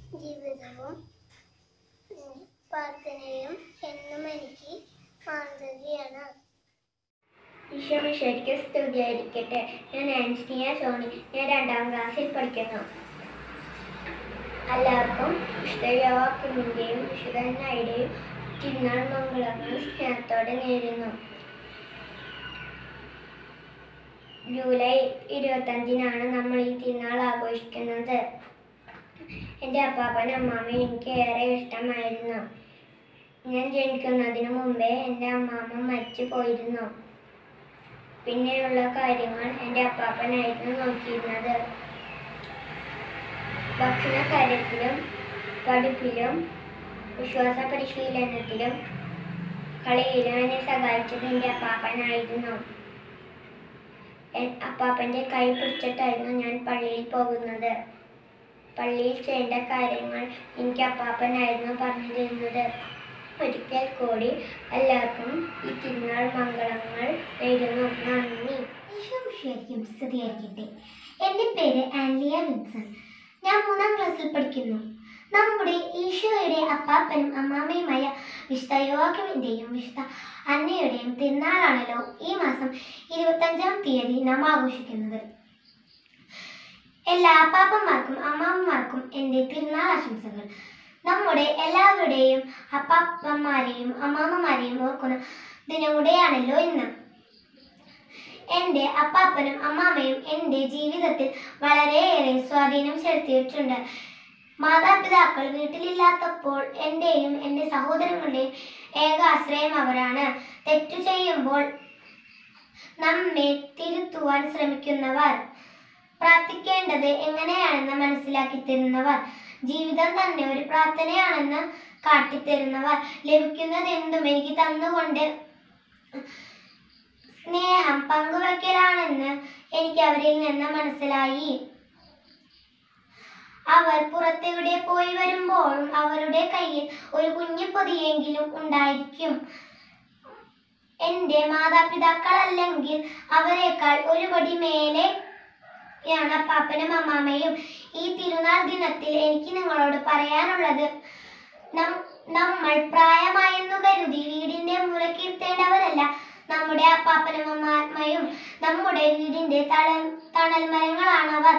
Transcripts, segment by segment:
ജീവിതവും ഉം, പ്രാർത്ഥനയും എന്നും എനിക്ക് മാതൃകയാണ് ഈശോമിശയ്ക്ക് സ്തുതിയായിരിക്കട്ടെ ഞാൻ ആൻസ്റ്റിയ സോണി ഞാൻ രണ്ടാം ക്ലാസ്സിൽ പഠിക്കുന്നു എല്ലാവർക്കും വിശുദ്ധ യോവാക്കിമിൻ്റെയും വിശുദ്ധനായുടെയും തിരുനാൾ മംഗളങ്ങൾ സ്നേഹത്തോടെ നേരുന്നു ജൂലൈ ഇരുപത്തഞ്ചിനാണ് നമ്മൾ ഈ തിരുനാൾ ആഘോഷിക്കുന്നത് എൻ്റെ അപ്പാപ്പനും അമ്മാമ്മയും എനിക്ക് ഏറെ ഇഷ്ടമായിരുന്നു ഞാൻ ജനിക്കുന്നതിന് മുമ്പേ എൻ്റെ അമ്മാമ്മ മരിച്ചു പോയിരുന്നു പിന്നെയുള്ള കാര്യങ്ങൾ എൻ്റെ അപ്പാപ്പനായിരുന്നു നോക്കിയിരുന്നത് ഭക്ഷണ കാര്യത്തിലും പഠിപ്പിലും വിശ്വാസ പരിശീലനത്തിലും കളിയിലും എന്നെ സഹായിച്ചത് എൻ്റെ അപ്പാപ്പനായിരുന്നു എൻ- അപ്പാപ്പൻ്റെ കൈ പിടിച്ചിട്ടായിരുന്നു ഞാൻ പള്ളിയിൽ പോകുന്നത് പള്ളിയിൽ ചെയ്യേണ്ട കാര്യങ്ങൾ എനിക്ക് അപ്പാപ്പനായിരുന്നു പറഞ്ഞു തരുന്നത് ഒരിക്കൽ കൂടി എല്ലാവർക്കും ഈ തിരുനാൾ മംഗളങ്ങൾ നേരുന്നു നന്ദി ഈശോമിശിയായിരിക്കും സ്തുതിയായിരിക്കട്ടെ എൻ്റെ പേര് ആൻലിയ വിൻസൺ ഞാൻ മൂന്നാം ക്ലാസ്സിൽ പഠിക്കുന്നു നമ്മുടെ ഈശോയുടെ അപ്പാപ്പനും അമ്മാമ്മയുമായ വിശുദ്ധ യോവാക്കിമിൻ്റെയും വിശുദ്ധ അന്നയുടെയും തിരുനാളാണല്ലോ ഈ മാസം ഇരുപത്തഞ്ചാം തീയതി നാം ആഘോഷിക്കുന്നത് എല്ലാ അപ്പാപ്പന്മാർക്കും അമ്മാമ്മമാർക്കും എൻ്റെ തിരുനാൾ ആശംസകൾ നമ്മുടെ എല്ലാവരുടെയും അപ്പാപ്പന്മാരെയും അമ്മാമ്മമാരെയും ഓർക്കുന്ന ദിനം കൂടെയാണല്ലോ ഇന്ന് എൻ്റെ അപ്പാപ്പനും അമ്മാമ്മയും എൻ്റെ ജീവിതത്തിൽ വളരെയേറെ സ്വാധീനം ചെലുത്തിയിട്ടുണ്ട് മാതാപിതാക്കൾ വീട്ടിലില്ലാത്തപ്പോൾ എൻ്റെയും എൻ്റെ സഹോദരങ്ങളുടെയും ഏക ആശ്രയം അവരാണ് തെറ്റു ചെയ്യുമ്പോൾ നമ്മെ തിരുത്തുവാൻ ശ്രമിക്കുന്നവർ പ്രാർത്ഥിക്കേണ്ടത് എങ്ങനെയാണെന്ന് മനസ്സിലാക്കി തരുന്നവർ ജീവിതം തന്നെ ഒരു പ്രാർത്ഥനയാണെന്ന് കാട്ടിത്തരുന്നവർ ലഭിക്കുന്നത് എന്തും എനിക്ക് തന്നുകൊണ്ട് സ്നേഹം പങ്കുവയ്ക്കലാണെന്ന് എനിക്ക് അവരിൽ നിന്ന് മനസ്സിലായി അവർ പുറത്തെവിടെ പോയി വരുമ്പോഴും അവരുടെ കയ്യിൽ ഒരു കുഞ്ഞു പൊതിയെങ്കിലും ഉണ്ടായിരിക്കും എൻ്റെ മാതാപിതാക്കളല്ലെങ്കിൽ അവരെക്കാൾ ഒരു പടി മേലെ യാണ് പാപ്പനും അമ്മാമ്മയും ഈ തിരുനാൾ ദിനത്തിൽ എനിക്ക് നിങ്ങളോട് പറയാനുള്ളത് നം- നമ്മൾ പ്രായമായെന്നു കരുതി വീടിന്റെ മൂലക്കിരുത്തേണ്ടവരല്ല നമ്മുടെ അപ്പാപ്പനും അമ്മാമ്മയും നമ്മുടെ വീടിന്റെ തണൽ തണൽ മരങ്ങളാണവർ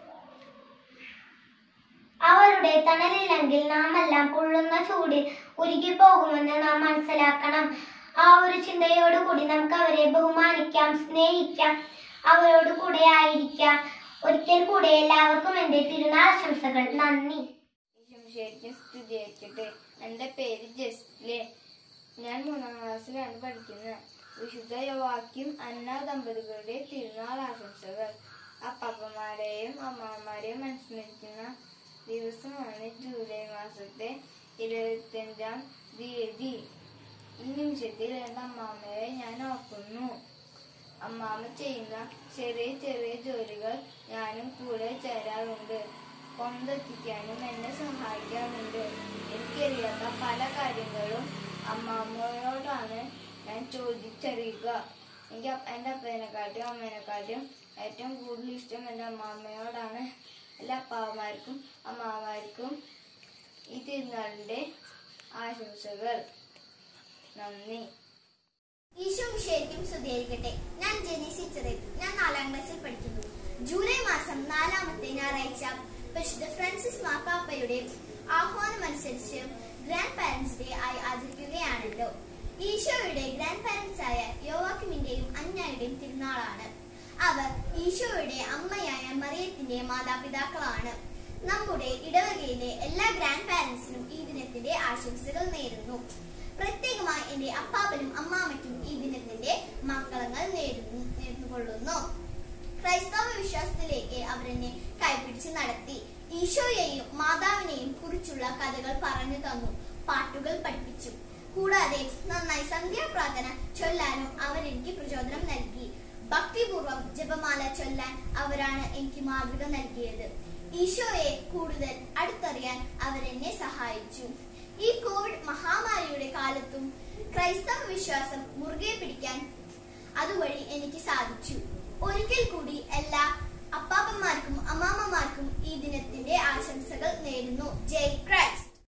അവരുടെ തണലില്ലെങ്കിൽ നാം എല്ലാം പൊള്ളുന്ന ചൂടിൽ ഉരുകി പോകുമെന്ന് നാം മനസ്സിലാക്കണം ആ ഒരു ചിന്തയോടുകൂടി നമുക്ക് അവരെ ബഹുമാനിക്കാം സ്നേഹിക്കാം അവരോട് കൂടെ ആയിരിക്കാം ഒരിക്കൽ കൂടെ എല്ലാവർക്കും എൻ്റെ തിരുനാൾ ആശംസകൾ നന്ദി ശരിക്കും സ്തുതിയായിരിക്കട്ടെ എൻ്റെ പേര് ജസ്റ്റിലെ ഞാൻ മൂന്നാം ക്ലാസ്സിലാണ് പഠിക്കുന്നത് വിശുദ്ധ യോവാക്യം അന്ന ദമ്പതികളുടെ തിരുനാൾ ആശംസകൾ അപ്പാപ്പന്മാരെയും അമ്മമാരെയും അനുസ്മരിക്കുന്ന ദിവസമാണ് ജൂലൈ മാസത്തെ ഇരുപത്തിയഞ്ചാം തീയതി ഈ നിമിഷത്തിൽ എൻ്റെ അമ്മാമ്മയെ ഞാൻ ഓർക്കുന്നു അമ്മാമ്മ ചെയ്യുന്ന ചെറിയ ചെറിയ ജോലികൾ ഞാനും കൂടെ ചേരാറുണ്ട് കൊണ്ടെത്തിക്കാനും എന്നെ സഹായിക്കാറുണ്ട് എനിക്കറിയാത്ത പല കാര്യങ്ങളും അമ്മാമ്മയോടാണ് ഞാൻ ചോദിച്ചറിയുക എനിക്ക് അപ്പ- എൻ്റെ അപ്പനെക്കാട്ടും അമ്മേനെക്കാട്ടും ഏറ്റവും കൂടുതൽ ഇഷ്ടം എൻ്റെ അമ്മാമ്മയോടാണ് എല്ലാ അപ്പാവന്മാർക്കും അമ്മാവന്മാർക്കും ഈ തിരുനാളിൻ്റെ ആശംസകൾ നന്ദി ഈശോ ശരിക്കും സ്തുതിയായിരിക്കട്ടെ ഞാൻ ജെനീസി ചെറിയ ഞാൻ നാലാം ക്ലാസ്സിൽ പഠിക്കുന്നു ജൂലൈ മാസം നാലാമത്തെ ഞായറാഴ്ച പരിശുദ്ധ ഫ്രാൻസിസ് മാർപ്പാപ്പയുടെ ആഹ്വാനമനുസരിച്ച് ഗ്രാൻഡ് പാരന്റ്സ് ഡേ ആയി ആചരിക്കുകയാണല്ലോ ഈശോയുടെ ഗ്രാൻഡ് പാരന്റ്സ് ആയ യോവാക്കിമിന്റെയും അന്യായുടെയും തിരുനാളാണ് അവർ ഈശോയുടെ അമ്മയായ മറിയത്തിന്റെ മാതാപിതാക്കളാണ് നമ്മുടെ ഇടവകയിലെ എല്ലാ ഗ്രാൻഡ് പാരന്റ്സിനും ഈ ദിനത്തിന്റെ ആശംസകൾ നേരുന്നു പ്രത്യേകമായി എന്റെ അപ്പാപ്പനും അമ്മാമയ്ക്കും ഈ ദിനത്തിന്റെ മംഗളങ്ങൾ നേരുന്നു നേർന്നുകൊള്ളുന്നു ക്രൈസ്തവ വിശ്വാസത്തിലേക്ക് അവരെന്നെ കൈപിടിച്ച് നടത്തി ഈശോയെയും മാതാവിനെയും കുറിച്ചുള്ള കഥകൾ പറഞ്ഞു തന്നു പാട്ടുകൾ പഠിപ്പിച്ചു കൂടാതെ നന്നായി സന്ധ്യാപ്രാർത്ഥന ചൊല്ലാനും അവരെനിക്ക് പ്രചോദനം നൽകി ഭക്തിപൂർവം ജപമാല ചൊല്ലാൻ അവരാണ് എനിക്ക് മാതൃക നൽകിയത് ഈശോയെ കൂടുതൽ അടുത്തറിയാൻ അവരെന്നെ സഹായിച്ചു ഈ കോവിഡ് മഹാമാരിയുടെ കാലത്തും ക്രൈസ്തവ വിശ്വാസം മുറുകെ പിടിക്കാൻ അതുവഴി എനിക്ക് സാധിച്ചു ഒരിക്കൽ കൂടി എല്ലാ അപ്പാപ്പന്മാർക്കും അമ്മാമ്മമാർക്കും ഈ ദിനത്തിന്റെ ആശംസകൾ നേരുന്നു ജയ് Christ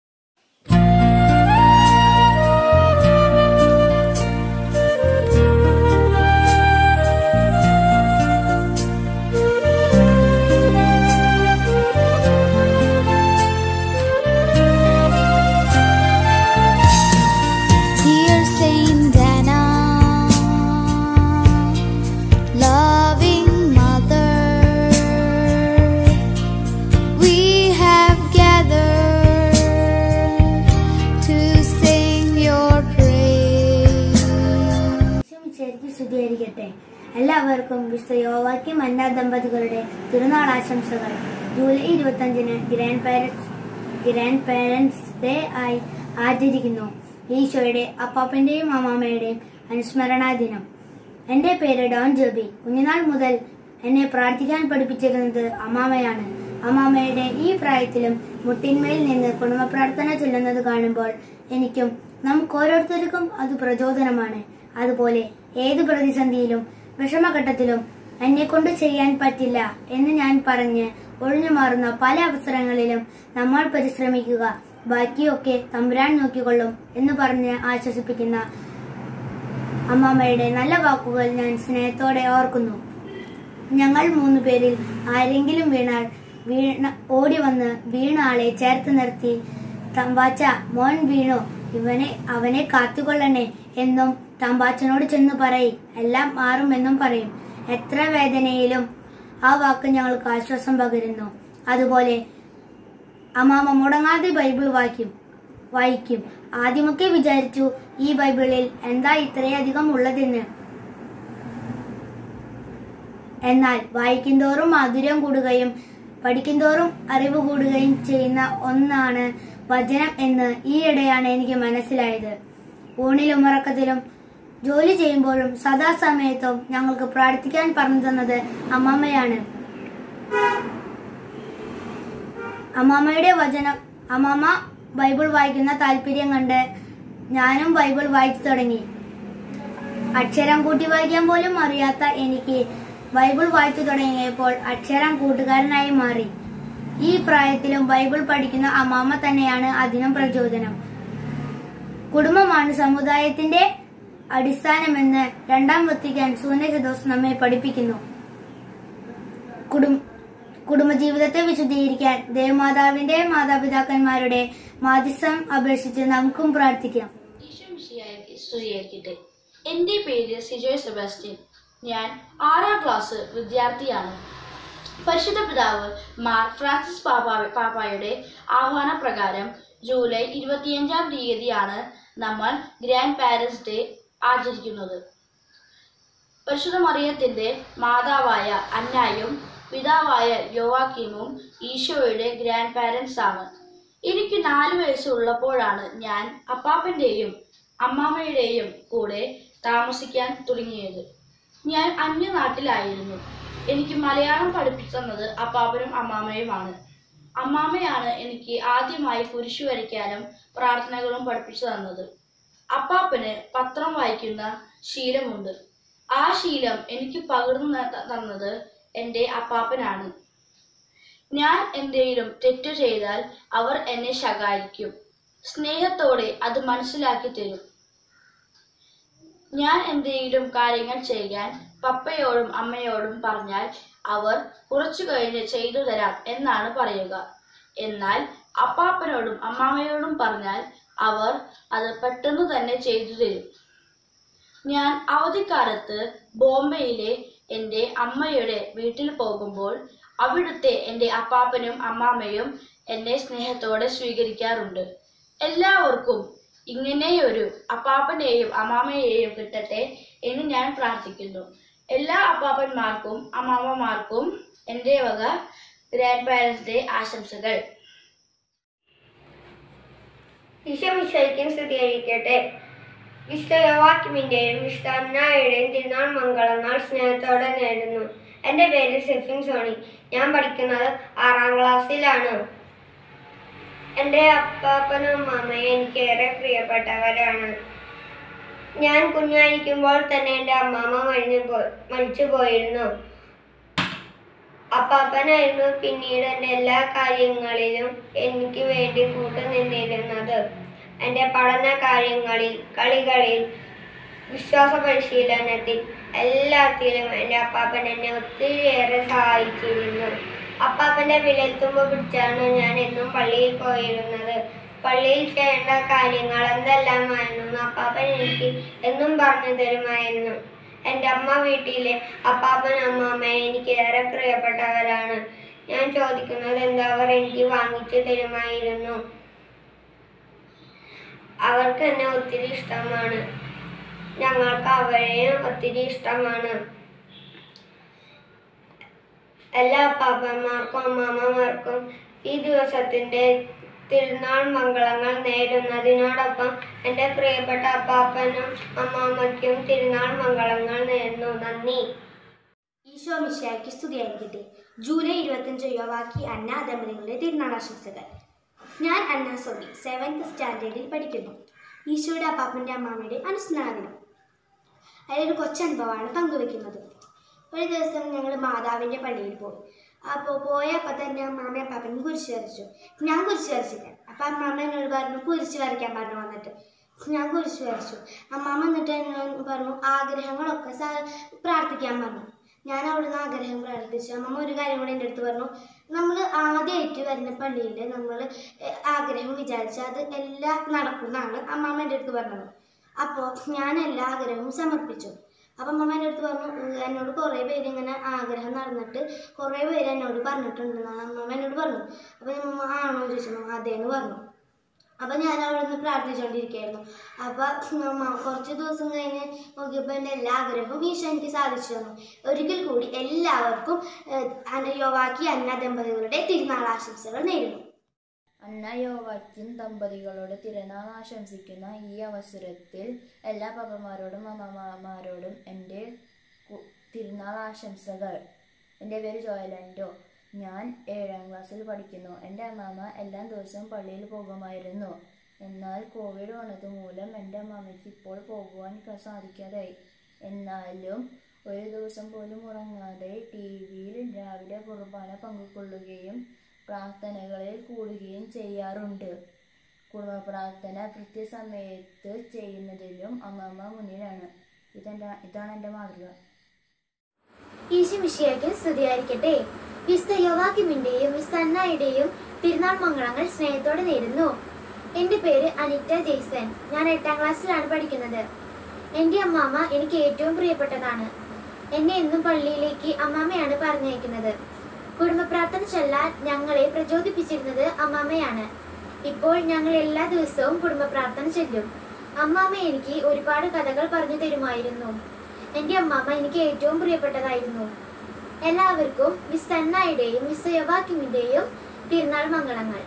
Dear Saint Anna, loving mother, we have gathered to sing your praise. ശരിക്കും സ്തുതിയായിരിക്കട്ടെ എല്ലാവർക്കും വിശുദ്ധ യോവാക്യം അന്ന ദമ്പതികളുടെ തിരുനാൾ ആശംസകൾ ജൂലൈ ഇരുപത്തഞ്ചിന് grand parents grand parents day ആയി ആചരിക്കുന്നു ഈശോയുടെ അപ്പാപ്പന്റെയും അമ്മാമ്മയുടെയും അനുസ്മരണാ ദിനം എന്റെ പേര് ഡോൺ ജോബി കുഞ്ഞുനാൾ മുതൽ എന്നെ പ്രാർത്ഥിക്കാൻ പഠിപ്പിച്ചിരുന്നത് അമ്മാമയാണ് അമ്മാമയുടെ ഈ പ്രായത്തിലും മുട്ടിന്മേൽ നിന്ന് കുടുംബ പ്രാർത്ഥന ചൊല്ലുന്നത് കാണുമ്പോൾ എനിക്കും നമുക്ക് ഓരോരുത്തർക്കും അത് പ്രചോദനമാണ് അതുപോലെ ഏത് പ്രതിസന്ധിയിലും വിഷമഘട്ടത്തിലും എന്നെ കൊണ്ട് ചെയ്യാൻ പറ്റില്ല എന്ന് ഞാൻ പറഞ്ഞ് ഒഴിഞ്ഞു മാറുന്ന പല അവസരങ്ങളിലും നമ്മൾ പരിശ്രമിക്കുക ബാക്കിയൊക്കെ തമ്പുരാൻ നോക്കിക്കൊള്ളും എന്ന് പറഞ്ഞ് ആശ്വസിപ്പിക്കുന്ന അമ്മാമ്മയുടെ നല്ല വാക്കുകൾ ഞാൻ സ്നേഹത്തോടെ ഓർക്കുന്നു ഞങ്ങൾ മൂന്ന് പേരിൽ ആരെങ്കിലും വീണാൽ വീണ ഓടി വന്ന് വീണ ആളെ ചേർത്ത് നിർത്തി തമ്പാച്ച മോൻ വീണു ഇവനെ അവനെ കാത്തുകൊള്ളണേ എന്നും തമ്പാച്ചനോട് ചെന്ന് പറയും എല്ലാം മാറുമെന്നും പറയും എത്ര വേദനയിലും ആ വാക്ക് ഞങ്ങൾക്ക് ആശ്വാസം പകരുന്നു അതുപോലെ അമ്മാമ മുടങ്ങാതെ ബൈബിൾ വായിക്കും വായിക്കും ആദ്യമൊക്കെ വിചാരിച്ചു ഈ ബൈബിളിൽ എന്താ ഇത്രയധികം ഉള്ളതെന്ന് എന്നാൽ വായിക്കുന്തോറും മാധുര്യം കൂടുകയും പഠിക്കുന്തോറും അറിവ് കൂടുകയും ചെയ്യുന്ന ഒന്നാണ് വചനം എന്ന് ഈയിടെയാണ് എനിക്ക് മനസ്സിലായത് ഊണിലും ഉറക്കത്തിലും ജോലി ചെയ്യുമ്പോഴും സദാസമയത്തും ഞങ്ങൾക്ക് പ്രാർത്ഥിക്കാൻ പറഞ്ഞു തന്നത് അമ്മാമ്മയാണ് അമ്മാമ്മയുടെ വചനം അമ്മാമ്മ ബൈബിൾ വായിക്കുന്ന താല്പര്യം കണ്ട് ഞാനും ബൈബിൾ വായിച്ചു തുടങ്ങി അക്ഷരം കൂട്ടി വായിക്കാൻ പോലും അറിയാത്ത എനിക്ക് ബൈബിൾ വായിച്ചു തുടങ്ങിയപ്പോൾ അക്ഷരം കൂട്ടുകാരനായി മാറി ഈ പ്രായത്തിലും ബൈബിൾ പഠിക്കുന്ന അമ്മാമ്മ തന്നെയാണ് അതിനും പ്രചോദനം കുടുംബമാണ് സമുദായത്തിന്റെ അടിസ്ഥാനമെന്ന് രണ്ടാം വത്തിക്കാൻ സൂനകദോസ് നമ്മെ പഠിപ്പിക്കുന്നു കുടും കുടുംബജീവിതത്തെ വിശദീകരിക്കാൻ ദേവമാതാവിന്റെ മാതാപിതാക്കന്മാരുടെ മാധ്യസ്ഥം അപേക്ഷിച്ച് നമുക്കും പ്രാർത്ഥിക്കാം ഈശോമിശിഹായ്ക്ക് സ്തുതിയായിരിക്കട്ടെ എൻ്റെ പേര് സിജോയ് സെബാസ്റ്റ്യൻ ഞാൻ ആറാം ക്ലാസ് വിദ്യാർത്ഥിയാണ് പരിശുദ്ധ പിതാവ് മാർ ഫ്രാൻസിസ് പാപ്പ പാപ്പായുടെ ആഹ്വാനപ്രകാരം ജൂലൈ ഇരുപത്തിയഞ്ചാം തീയതിയാണ് നമ്മൾ ഗ്രാൻഡ് പാരൻസ് ഡേ ആചരിക്കുന്നത് പരിശുദ്ധ മറിയത്തിന്റെ മാതാവായ അന്നായും പിതാവായ യോവാക്കീമും ഈശോയുടെ ഗ്രാൻഡ് പാരൻസ് ആണ് എനിക്ക് നാല് വയസ്സുള്ളപ്പോഴാണ് ഞാൻ അപ്പാപ്പന്റെയും അമ്മാമ്മയുടെയും കൂടെ താമസിക്കാൻ തുടങ്ങിയത് ഞാൻ അന്യനാട്ടിലായിരുന്നു എനിക്ക് മലയാളം പഠിപ്പിച്ചു തന്നത് അപ്പാപ്പനും അമ്മാമ്മയുമാണ് അമ്മാമ്മയാണ് എനിക്ക് ആദ്യമായി കുരിശു വരയ്ക്കാനും പ്രാർത്ഥനകളും പഠിപ്പിച്ചു തന്നത് അപ്പാപ്പന് പത്രം വായിക്കുന്ന ശീലമുണ്ട് ആ ശീലം എനിക്ക് പകർന്നു ത- തന്നത് എൻ്റെ അപ്പാപ്പനാണ് ഞാൻ എന്തെങ്കിലും തെറ്റു ചെയ്താൽ അവർ എന്നെ ശകാരിക്കും സ്നേഹത്തോടെ അത് മനസ്സിലാക്കി തരും ഞാൻ എന്തെങ്കിലും കാര്യങ്ങൾ ചെയ്യാൻ പപ്പയോടും അമ്മയോടും പറഞ്ഞാൽ അവർ കുറച്ചു കഴിഞ്ഞ് ചെയ്തു തരാം എന്നാണ് പറയുക എന്നാൽ അപ്പാപ്പനോടും അമ്മാമ്മയോടും പറഞ്ഞാൽ അവർ അത് പെട്ടെന്ന് തന്നെ ചെയ്തു തരും ഞാൻ അവധിക്കാലത്ത് ബോംബെയിലെ എൻ്റെ അമ്മയുടെ വീട്ടിൽ പോകുമ്പോൾ അവിടുത്തെ എൻ്റെ അപ്പാപ്പനും അമ്മാമ്മയും എന്നെ സ്നേഹത്തോടെ സ്വീകരിക്കാറുണ്ട് എല്ലാവർക്കും ഇങ്ങനെയൊരു അപ്പാപ്പനെയും അമ്മാമ്മയെയും കിട്ടട്ടെ എന്ന് ഞാൻ പ്രാർത്ഥിക്കുന്നു എല്ലാ അപ്പാപ്പന്മാർക്കും അമ്മാമ്മമാർക്കും എൻ്റെ വക ഗ്രാൻഡ് പാരൻസ് ഡേ ആശംസകൾ ഈശോ മിശോയ്ക്കും സ്തുതിയായിരിക്കട്ടെ വിശുദ്ധ യോവാക്യമിന്റെയും വിശുദ്ധ അന്നായുടെയും തിരുനാൾ മംഗളങ്ങൾ സ്നേഹത്തോടെ നേരുന്നു എൻ്റെ പേര് സെഫിൻ സോണി ഞാൻ പഠിക്കുന്നത് ആറാം ക്ലാസ്സിലാണ് എൻ്റെ അപ്പാപ്പനും അമ്മയും എനിക്ക് ഏറെ പ്രിയപ്പെട്ടവരാണ് ഞാൻ കുഞ്ഞായിരിക്കുമ്പോൾ തന്നെ എൻ്റെ അമ്മാമ്മ മരിഞ്ഞു പോ മരിച്ചു പോയിരുന്നു അപ്പാപ്പനായിരുന്നു പിന്നീട് എൻ്റെ എല്ലാ കാര്യങ്ങളിലും എനിക്ക് വേണ്ടി കൂട്ടുനിന്നിരുന്നത് എൻ്റെ പഠന കാര്യങ്ങളിൽ കളികളിൽ വിശ്വാസ പരിശീലനത്തിൽ എല്ലാത്തിലും എൻ്റെ അപ്പാപ്പൻ എന്നെ ഒത്തിരിയേറെ സഹായിച്ചിരുന്നു അപ്പാപ്പൻ്റെ വിരൽത്തുമ്പ് പിടിച്ചാണ് ഞാൻ എന്നും പള്ളിയിൽ പോയിരുന്നത് പള്ളിയിൽ ചെയ്യേണ്ട കാര്യങ്ങൾ എന്തെല്ലാമായിരുന്നു എന്ന് അപ്പാപ്പൻ എനിക്ക് എന്നും പറഞ്ഞു തരുമായിരുന്നു എൻ്റെ അമ്മ വീട്ടിലെ അപ്പാപ്പൻ അമ്മാമ്മ എനിക്ക് ഏറെ പ്രിയപ്പെട്ടവരാണ് ഞാൻ ചോദിക്കുന്നത് എന്താ അവർ എനിക്ക് വാങ്ങിച്ചു തരുമായിരുന്നു അവർക്ക് എന്നെ ഒത്തിരി ഇഷ്ടമാണ് ഞങ്ങൾക്ക് അവരെയും ഒത്തിരി ഇഷ്ടമാണ് എല്ലാ അപ്പാപ്പന്മാർക്കും അമ്മാമ്മമാർക്കും ഈ ദിവസത്തിന്റെ തിരുനാൾ മംഗളങ്ങൾ നേരുന്നതിനോടൊപ്പം എൻ്റെ പ്രിയപ്പെട്ട അപ്പാപ്പനും അമ്മാമ്മയ്ക്കും തിരുനാൾ മംഗളങ്ങൾ നേരുന്നു നന്ദി ഈശോ മിശിയാക്കി സ്തുതിയായിരിക്കട്ടെ ജൂലൈ ഇരുപത്തഞ്ച് യുവാക്കി അന്ന ദമ്പതികളുടെ തിരുനാളാശംസകൾ ഞാൻ അന്ന സോബി സെവൻത് സ്റ്റാൻഡേർഡിൽ പഠിക്കുന്നു ഈശോയുടെ അപ്പാപ്പൻ്റെ അമ്മാമ്മയുടെ അനുസ്മരണ ദിനം അതിലൊരു കൊച്ചനുഭവമാണ് പങ്കുവെക്കുന്നത് ഒരു ദിവസം ഞങ്ങൾ മാതാവിൻ്റെ പള്ളിയിൽ പോയി അപ്പോൾ പോയപ്പോൾ തന്നെ അമ്മാമ്മ അപ്പാപ്പനും കുരിശ് വരച്ചു ഞാൻ കുരിശ് വരച്ചില്ല അപ്പം അമ്മാമ്മ എന്നോട് പറഞ്ഞു കുരിശ് വരയ്ക്കാൻ പറഞ്ഞു വന്നിട്ട് ഞാൻ കുരിശ് വരച്ചു അമ്മാമ്മ എന്നിട്ട് എന്നോട് പറഞ്ഞു ആഗ്രഹങ്ങളൊക്കെ സ- പ്രാർത്ഥിക്കാൻ പറഞ്ഞു ഞാൻ അവിടുന്ന് ആഗ്രഹം പ്രാർത്ഥിച്ചു അമ്മമ്മ ഒരു കാര്യം കൂടെ എൻ്റെ അടുത്ത് പറഞ്ഞു നമ്മൾ ആദ്യമായിട്ട് വരുന്ന പള്ളിയിൽ നമ്മൾ ആഗ്രഹം വിചാരിച്ചാൽ അത് എല്ലാം നടക്കുമെന്നാണ് അമ്മാമ്മ എൻ്റെ അടുത്ത് പറഞ്ഞത് അപ്പോൾ ഞാൻ എല്ലാ ആഗ്രഹവും സമർപ്പിച്ചു അപ്പം അമ്മമ്മ എൻ്റെ അടുത്ത് പറഞ്ഞു "ഉം, എന്നോട് കുറേ പേര് ഇങ്ങനെ ആഗ്രഹം നടന്നിട്ട് കുറേ പേര് എന്നോട് പറഞ്ഞിട്ടുണ്ടെന്നാണ് അമ്മമ്മ എന്നോട് പറഞ്ഞു അപ്പം അമ്മമ്മ ആണോ ചോദിച്ചു അതേന്ന് പറഞ്ഞു അപ്പം ഞാൻ അവിടെ നിന്ന് പ്രാർത്ഥിച്ചുകൊണ്ടിരിക്കുകയായിരുന്നു അപ്പം അമ്മ കുറച്ച് ദിവസം കഴിഞ്ഞ് നോക്കിയപ്പോൾ എൻ്റെ എല്ലാ ആഗ്രഹവും ഈശോ എനിക്ക് സാധിച്ചു തന്നു ഒരിക്കൽ കൂടി എല്ലാവർക്കും ഏഹ്, അന്ന- യോവാക്കി അന്ന ദമ്പതികളുടെ തിരുനാൾ ആശംസകൾ നേരുന്നു അന്ന യോവാക്യം ദമ്പതികളോട് തിരുനാൾ ആശംസിക്കുന്ന ഈ അവസരത്തിൽ എല്ലാ പപ്പമാരോടും അമ്മമാരോടും എൻ്റെ കു- തിരുനാൾ ആശംസകൾ എൻ്റെ പേര് ജോയലൻഡോ ഞാൻ ഏഴാം ക്ലാസ്സിൽ പഠിക്കുന്നു എൻ്റെ അമ്മാമ്മ എല്ലാ ദിവസവും പള്ളിയിൽ പോകുമായിരുന്നു എന്നാൽ കോവിഡ് വന്നത് മൂലം എൻ്റെ അമ്മാമ്മയ്ക്ക് ഇപ്പോൾ പോകുവാൻ ക- സാധിക്കാതായി എന്നാലും ഒരു ദിവസം പോലും ഉറങ്ങാതെ ടി വിയിൽ രാവിലെ കുർബാന പങ്കുകൊള്ളുകയും പ്രാർത്ഥനകളിൽ കൂടുകയും ചെയ്യാറുണ്ട് കുടുംബ പ്രാർത്ഥന കൃത്യസമയത്ത് ചെയ്യുന്നതിലും അമ്മമ്മ മുന്നിലാണ് ഇതെൻ്റെ ഇതാണ് എൻ്റെ മാതൃക ഈശോ മിശിയായ്ക്ക് സ്തുതിയായിരിക്കട്ടെ വിസ്ത യോവാക്കിമിന്റെയും വിസ്ത അന്നായുടെയും തിരുനാൾ മംഗളങ്ങൾ സ്നേഹത്തോടെ നേരുന്നു എൻ്റെ പേര് അനിറ്റ ജെയ്സൺ ഞാൻ എട്ടാം ക്ലാസ്സിലാണ് പഠിക്കുന്നത് എൻ്റെ അമ്മാമ്മ എനിക്ക് ഏറ്റവും പ്രിയപ്പെട്ടതാണ് എന്നെ എന്നും പള്ളിയിലേക്ക് അമ്മാമ്മയാണ് പറഞ്ഞയക്കുന്നത് കുടുംബ പ്രാർത്ഥന ചൊല്ലാൻ ഞങ്ങളെ പ്രചോദിപ്പിച്ചിരുന്നത് അമ്മാമ്മയാണ് ഇപ്പോൾ ഞങ്ങൾ എല്ലാ ദിവസവും കുടുംബ പ്രാർത്ഥന ചൊല്ലും അമ്മാമ്മ എനിക്ക് ഒരുപാട് കഥകൾ പറഞ്ഞു തരുമായിരുന്നു എൻ്റെ അമ്മാമ്മ എനിക്ക് ഏറ്റവും പ്രിയപ്പെട്ടതായിരുന്നു എല്ലാവർക്കും മിസ് അന്നായുടെയും മിസ് യവാക്കിമിന്റെയും തിരുനാൾ മംഗളങ്ങൾ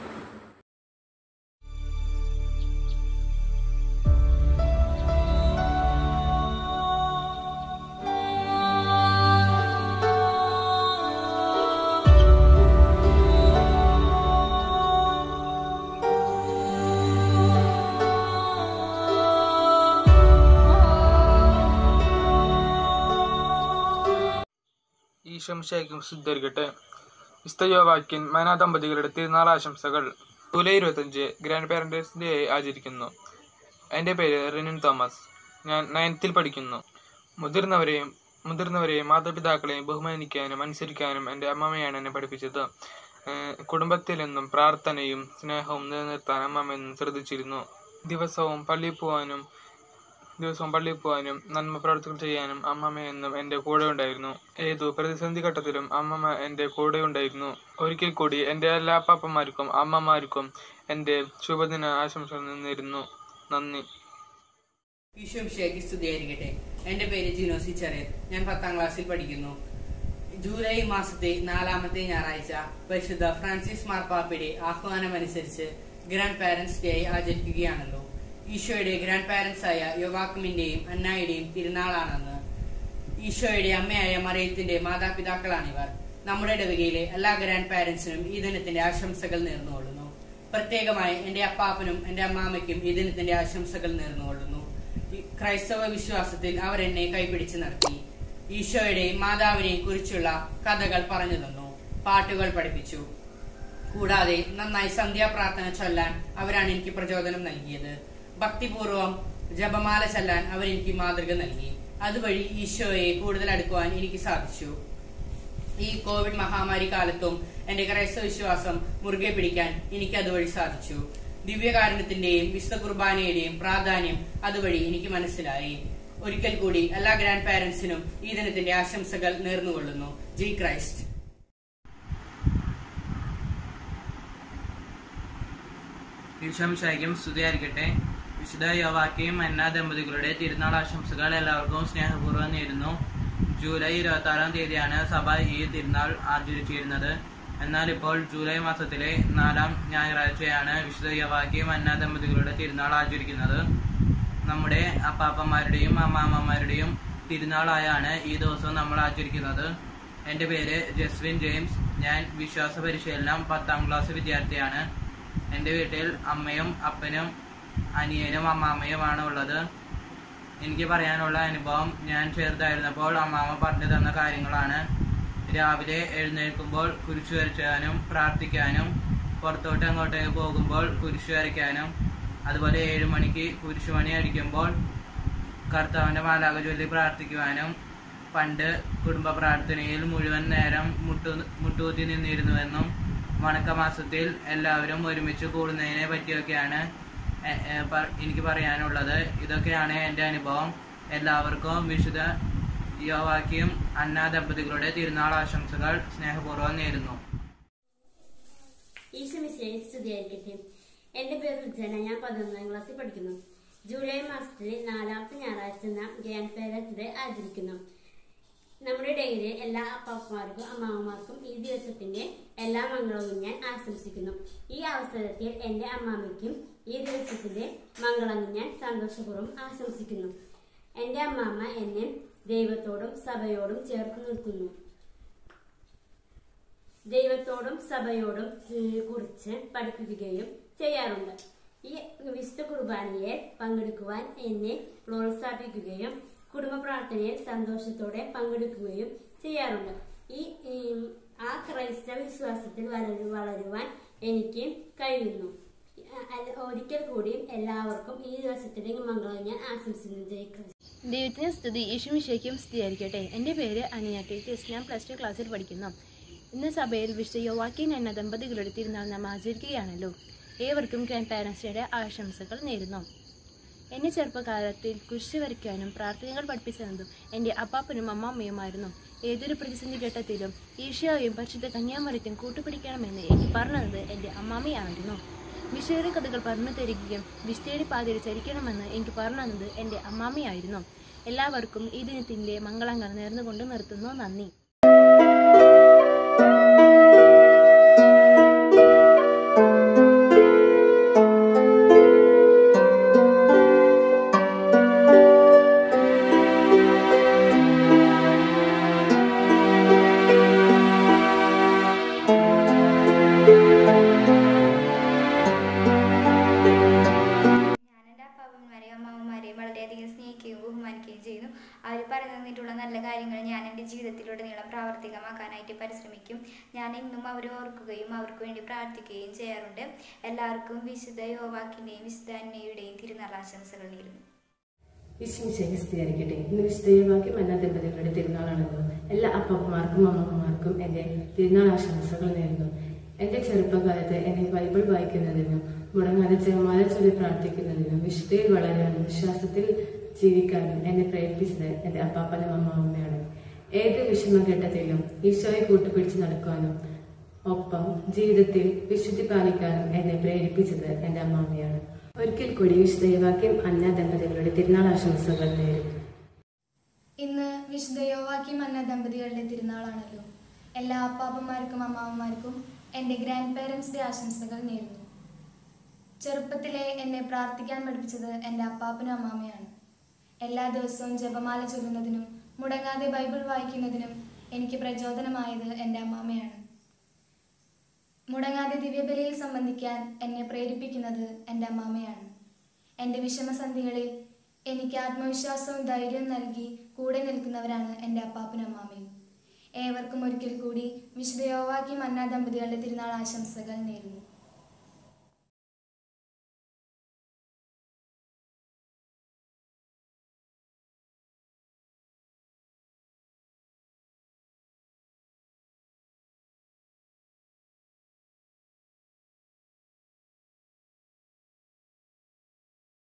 ഈശംശയ്ക്കും സിദ്ധരിക്കട്ടെ വിസ്തയോവാക്യൻ മന ദമ്പതികളുടെ തിരുനാൾ ആശംസകൾ ജൂലൈ ഇരുപത്തഞ്ച് ഗ്രാൻഡ് പാരൻറ്റേഴ്സ് ഡേ ആയി ആചരിക്കുന്നു എൻ്റെ പേര് റിനിൻ തോമസ് ഞാൻ നയൻത്തിൽ പഠിക്കുന്നു മുതിർന്നവരെയും മുതിർന്നവരെയും മാതാപിതാക്കളെയും ബഹുമാനിക്കാനും അനുസരിക്കാനും എൻ്റെ അമ്മമ്മയാണ് എന്നെ പഠിപ്പിച്ചത് ഏഹ് കുടുംബത്തിൽ നിന്നും പ്രാർത്ഥനയും സ്നേഹവും നിലനിർത്താൻ അമ്മമ്മ എന്നും ശ്രദ്ധിച്ചിരുന്നു ദിവസവും പള്ളിയിൽ പോകാനും ദിവസവും പള്ളിയിൽ പോകാനും നന്മ പ്രവർത്തികൾ ചെയ്യാനും അമ്മമ്മ എന്നും എൻ്റെ കൂടെ ഉണ്ടായിരുന്നു ഏതു പ്രതിസന്ധി ഘട്ടത്തിലും അമ്മമ്മ എൻ്റെ കൂടെ ഉണ്ടായിരുന്നു ഒരിക്കൽ കൂടി എൻ്റെ എല്ലാ പാപ്പന്മാർക്കും അമ്മമാർക്കും എൻ്റെ ശുഭദിന ആശംസകൾ നിന്നിരുന്നു നന്ദി ഈശോമിശിയാക്കി സ്തുതിയായിരിക്കട്ടെ എൻ്റെ പേര് ജിനോസി ചെറിയൻ ഞാൻ പത്താം ക്ലാസ്സിൽ പഠിക്കുന്നു ജൂലൈ മാസത്തെ നാലാമത്തെ ഞായറാഴ്ച പരിശുദ്ധ ഫ്രാൻസിസ് മാർപ്പാപ്പയുടെ ആഹ്വാനമനുസരിച്ച് ഗ്രാൻഡ് പാരന്റ്സ് ഡേ ആചരിക്കുകയാണല്ലോ ഈശോയുടെ ഗ്രാൻഡ് പാരന്റ്സ് ആയ യോവാക്കുമിന്റെയും അന്നായുടെയും തിരുനാളാണെന്ന് ഈശോയുടെ അമ്മയായ മറിയത്തിന്റെ മാതാപിതാക്കളാണിവർ നമ്മുടെ ഇടവകയിലെ എല്ലാ ഗ്രാൻഡ് പാരന്റ്സിനും ഈ ദിനത്തിന്റെ ആശംസകൾ നേർന്നുകൊള്ളുന്നു പ്രത്യേകമായി എന്റെ അപ്പാപ്പനും എന്റെ അമ്മാമ്മയ്ക്കും ഈ ദിനത്തിന്റെ ആശംസകൾ നേർന്നുകൊള്ളുന്നു ഈ ക്രൈസ്തവ വിശ്വാസത്തിൽ അവർ എന്നെ കൈപിടിച്ച് നടത്തി ഈശോയുടെയും മാതാവിനെയും കുറിച്ചുള്ള കഥകൾ പറഞ്ഞു തന്നു പാട്ടുകൾ പഠിപ്പിച്ചു കൂടാതെ നന്നായി സന്ധ്യാപ്രാർത്ഥന ചൊല്ലാൻ അവരാണ് എനിക്ക് പ്രചോദനം നൽകിയത് ഭക്തിപൂർവം ജപമാല ചൊല്ലാൻ അവരെനിക്ക് മാതൃക നൽകി അതുവഴി ഈശോയെ കൂടുതൽ അടുക്കുവാൻ എനിക്ക് സാധിച്ചു ഈ കോവിഡ് മഹാമാരി കാലത്തും എന്റെ ക്രൈസ്തവ വിശ്വാസം മുറുകെ പിടിക്കാൻ എനിക്ക് അതുവഴി സാധിച്ചു ദിവ്യകാരുണ്യത്തിന്റെയും വിശുദ്ധ കുർബാനയുടെയും പ്രാധാന്യം അതുവഴി എനിക്ക് മനസ്സിലായി ഒരിക്കൽ കൂടി എല്ലാ ഗ്രാൻഡ് പാരന്റ്സിനും ഈ ദിനത്തിന്റെ ആശംസകൾ നേർന്നുകൊള്ളുന്നു ജി ക്രൈസ്റ്റ് ഈശംശായിക്കും സ്തുതിയായിരിക്കട്ടെ വിശുദ്ധ യോവാക്കിയും അന്ന ദമ്പതികളുടെ തിരുനാൾ ആശംസകൾ എല്ലാവർക്കും സ്നേഹപൂർവ്വം നേരുന്നു ജൂലൈ ഇരുപത്തി ആറാം തീയതിയാണ് സഭ ഈ തിരുനാൾ ആചരിച്ചിരുന്നത് എന്നാൽ ഇപ്പോൾ ജൂലൈ മാസത്തിലെ നാലാം ഞായറാഴ്ചയാണ് വിശുദ്ധ യോവാക്കിയും അന്ന ദമ്പതികളുടെ തിരുനാൾ ആചരിക്കുന്നത് നമ്മുടെ അപ്പാപ്പന്മാരുടെയും അമ്മാമ്മമാരുടെയും തിരുനാളായാണ് ഈ ദിവസം നമ്മൾ ആചരിക്കുന്നത് എൻ്റെ പേര് ജസ്വിൻ ജെയിംസ് ഞാൻ വിശ്വാസ പരിശീലനം പത്താം ക്ലാസ് വിദ്യാർത്ഥിയാണ് എൻ്റെ വീട്ടിൽ അമ്മയും അപ്പനും അനിയനും അമ്മാമ്മയുമാണ് ഉള്ളത് എനിക്ക് പറയാനുള്ള അനുഭവം ഞാൻ ചെറുതായിരുന്നപ്പോൾ അമ്മാമ്മ പറഞ്ഞു തന്ന കാര്യങ്ങളാണ് രാവിലെ എഴുന്നേൽക്കുമ്പോൾ കുരിശു വരയ്ക്കാനും പ്രാർത്ഥിക്കാനും പുറത്തോട്ട് അങ്ങോട്ടേക്ക് പോകുമ്പോൾ കുരിശു വരയ്ക്കാനും അതുപോലെ ഏഴു മണിക്ക് കുരിശുമണി അടിക്കുമ്പോൾ കർത്താവിന്റെ മാലാക ചൊല്ലി പ്രാർത്ഥിക്കുവാനും പണ്ട് കുടുംബ പ്രാർത്ഥനയിൽ മുഴുവൻ നേരം മുട്ടു മുട്ടുകുത്തി നിന്നിരുന്നുവെന്നും വണക്കമാസത്തിൽ എല്ലാവരും ഒരുമിച്ച് കൂടുന്നതിനെ പറ്റിയൊക്കെയാണ് എ- എ, പ- എനിക്ക് പറയാനുള്ളത് ഇതൊക്കെയാണ് എൻ്റെ അനുഭവം എല്ലാവർക്കും വിശുദ്ധ യോവാക്കിയും അന്ന ദമ്പതികളുടെ തിരുനാൾ ആശംസകൾ സ്നേഹപൂർവ്വം നേരുന്നു ഈശോമിശിയെ സ്തുതിയായിരിക്കട്ടെ എൻ്റെ പേര് രുചന ഞാൻ പതിനൊന്നാം ക്ലാസ്സിൽ പഠിക്കുന്നു ജൂലൈ മാസത്തിലെ നാലാമത്തെ ഞായറാഴ്ച നാം ഗ്രാൻഡ് പേരൻസ് ഡേ ആചരിക്കുന്നു നമ്മുടെ ഡേയിലെ എല്ലാ അപ്പാപ്പന്മാർക്കും അമ്മാമ്മമാർക്കും ഈ ദിവസത്തിന്റെ എല്ലാ മംഗളവും ഞാൻ ആശംസിക്കുന്നു ഈ അവസരത്തിൽ എൻ്റെ അമ്മാമ്മയ്ക്കും ഈ ദിവസത്തിന്റെ മംഗളം ഞാൻ സന്തോഷപൂർവ്വം ആശംസിക്കുന്നു എൻ്റെ അമ്മാമ്മ എന്നെ ദൈവത്തോടും സഭയോടും ചേർത്ത് നിർത്തുന്നു ദൈവത്തോടും സഭയോടും ഏഹ്, കുറിച്ച് പഠിപ്പിക്കുകയും ചെയ്യാറുണ്ട് ഈ വിശുദ്ധ കുർബാനയെ പങ്കെടുക്കുവാൻ എന്നെ പ്രോത്സാഹിപ്പിക്കുകയും കുടുംബ പ്രാർത്ഥനയിൽ സന്തോഷത്തോടെ പങ്കെടുക്കുകയും ചെയ്യാറുണ്ട് ഈ ഉം, ആ ക്രൈസ്തവ വിശ്വാസത്തിൽ വളരു വളരുവാൻ എനിക്ക് കഴിയുന്നു അ- അ- ഒരിക്കൽ കൂടി എല്ലാവർക്കും ഈ ദിവസത്തിന്റെ മംഗളം ഞാൻ ആശംസിക്കുന്നു ജയ് ക്രിസ്തു ദൈവത്തിന് സ്തുതി യേശുമിശയ്ക്കും സ്തുതിയായിരിക്കട്ടെ എൻ്റെ പേര് അനിയ ടീച്ചേഴ്സ് ഞാൻ പ്ലസ് ടു ക്ലാസ്സിൽ പഠിക്കുന്നു ഇന്ന് സഭയിൽ വിശുദ്ധ യോവാക്കിൻ എന്ന ദമ്പതികളുടെ തിരുനാൾ നാം ആചരിക്കുകയാണല്ലോ ഏവർക്കും ഗ്രാൻഡ് പാരൻസ് ഡേയുടെ ആശംസകൾ നേരുന്നു എന്നെ ചെറുപ്പകാലത്തിൽ കുരിശ് വരയ്ക്കാനും പ്രാർത്ഥനകൾ പഠിപ്പിച്ചതും എൻ്റെ അപ്പാപ്പനും അമ്മാമ്മയുമായിരുന്നു ഏതൊരു പ്രതിസന്ധി ഘട്ടത്തിലും ഈശോയും പരിശുദ്ധ കന്യാമരത്തും കൂട്ടുപിടിക്കണമെന്ന് എനിക്ക് പറഞ്ഞത് എൻ്റെ അമ്മാമ്മയായിരുന്നു വിശേറി കഥകൾ പറഞ്ഞു തരികയും വിസ്തേടി പാതയിൽ ചരിക്കണമെന്ന് എനിക്ക് പറഞ്ഞു തന്നത് എൻ്റെ അമ്മാമ്മയായിരുന്നു എല്ലാവർക്കും ഈ ദിനത്തിൻ്റെ മംഗളങ്ങൾ നേർന്നുകൊണ്ട് നിർത്തുന്നു നന്ദി ഞാൻ എൻ്റെ അപ്പാപ്പന്മാരെയും അമ്മാവന്മാരെയും വളരെയധികം സ്നേഹിക്കുകയും ബഹുമാനിക്കുകയും ചെയ്യുന്നു അവർ പറഞ്ഞു തന്നിട്ടുള്ള നല്ല കാര്യങ്ങൾ ഞാൻ എൻ്റെ ജീവിതത്തിലുടനീളം പ്രാവർത്തികമാക്കാനായിട്ട് പരിശ്രമിക്കും ഞാൻ ഇന്നും അവരെ ഓർക്കുകയും അവർക്ക് വേണ്ടി പ്രാർത്ഥിക്കുകയും ചെയ്യാറുണ്ട് എല്ലാവർക്കും വിശുദ്ധ യോവാക്കിൻ്റെയും വിശുദ്ധ അന്നയുടെയും തിരുനാൾ ആശംസകൾ നേരുന്നു വിശ്വമിശേഖ സ്ഥിതിയായിരിക്കട്ടെ ഇന്ന് വിശുദ്ധവാക്യം എല്ലാ ദമ്പതികളുടെ തിരുനാളാണല്ലോ എല്ലാ അപ്പന്മാർക്കും അമ്മമാർക്കും എൻ്റെ തിരുനാൾ ആശംസകൾ നേരുന്നു എൻ്റെ ചെറുപ്പകാലത്ത് എന്നെ ബൈബിൾ വായിക്കുന്നതിനും മുടങ്ങാതെ ജയമാല ചൊല്ലി പ്രാർത്ഥിക്കുന്നതിനും വിശുദ്ധയിൽ വളരാനും വിശ്വാസത്തിൽ ജീവിക്കാനും എന്നെ പ്രേരിപ്പിച്ചത് എൻ്റെ അപ്പാപ്പനും അമ്മാവമ്മയാണ് ഏത് വിഷമഘട്ടത്തിലും ഈശോയെ കൂട്ടുപിടിച്ച് നടക്കാനും ഒപ്പം ജീവിതത്തിൽ വിശുദ്ധി പാലിക്കാനും എന്നെ പ്രേരിപ്പിച്ചത് എൻ്റെ അമ്മാമ്മയാണ് ഒരിക്കൽ കൂടി വിശുദ്ധവാക്യം അന്ന ദമ്പതികളുടെ തിരുനാൾ ആശംസകൾ നേരും ഇന്ന് വിശുദ്ധ യോവാക്കിം അന്ന ദമ്പതികളുടെ തിരുനാളാണല്ലോ എല്ലാ അപ്പാപ്പന്മാർക്കും അമ്മാവന്മാർക്കും എൻ്റെ ഗ്രാൻഡ് പേരൻസ് ഡേ ആശംസകൾ നേരുന്നു ചെറുപ്പത്തിലെ എന്നെ പ്രാർത്ഥിക്കാൻ പഠിപ്പിച്ചത് എൻ്റെ അപ്പാപ്പനും അമ്മാമ്മയാണ് എല്ലാ ദിവസവും ജപമാല ചൊല്ലുന്നതിനും മുടങ്ങാതെ ബൈബിൾ വായിക്കുന്നതിനും എനിക്ക് പ്രചോദനമായത് എൻ്റെ അമ്മാമ്മയാണ് മുടങ്ങാതെ ദിവ്യബലിയിൽ സംബന്ധിക്കാൻ എന്നെ പ്രേരിപ്പിക്കുന്നത് എൻ്റെ അമ്മാമ്മയാണ് എൻ്റെ വിഷമസന്ധികളിൽ എനിക്ക് ആത്മവിശ്വാസവും ധൈര്യവും നൽകി കൂടെ നിൽക്കുന്നവരാണ് എൻ്റെ അപ്പാപ്പനും അമ്മാമ്മയും ഏവർക്കും ഒരിക്കൽ കൂടി വിശുദ്ധ യോവാക്കി മന്ന ദമ്പതികളുടെ തിരുനാൾ ആശംസകൾ നേരുന്നു